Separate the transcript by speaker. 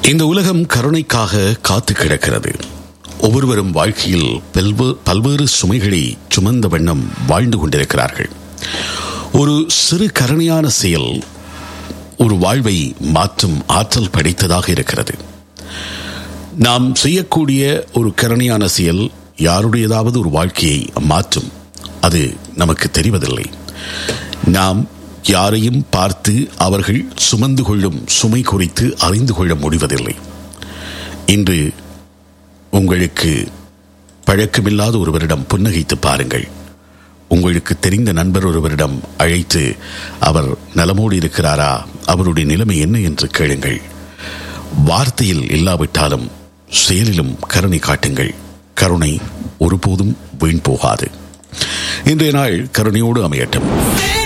Speaker 1: இந்த உலகம் கருணைக்காக காத்து கிடக்கிறது ஒவ்வொருவரும் வாழ்க்கையில் பல்வே பல்வேறு சுமைகளை சுமந்த வண்ணம் வாழ்ந்து கொண்டிருக்கிறார்கள் ஒரு சிறு கருணையான செயல் ஒரு வாழ்வை மாற்றும் ஆற்றல் படைத்ததாக இருக்கிறது நாம் செய்யக்கூடிய ஒரு கருணையான செயல் யாருடையதாவது ஒரு வாழ்க்கையை மாற்றும் அது நமக்கு தெரிவதில்லை நாம் யாரையும் பார்த்து அவர்கள் சுமந்து கொள்ளும் சுமை குறித்து அறிந்து கொள்ள முடிவதில்லை இன்று உங்களுக்கு பழக்கமில்லாத ஒருவரிடம் புன்னகைத்து பாருங்கள் உங்களுக்கு தெரிந்த நண்பர் ஒருவரிடம் அழைத்து அவர் நலமோடு இருக்கிறாரா அவருடைய நிலைமை என்ன என்று கேளுங்கள் வார்த்தையில் இல்லாவிட்டாலும் செயலிலும் கருணை காட்டுங்கள் கருணை ஒருபோதும் வீண் போகாது இன்றைய நாள் கருணையோடு அமையட்டும்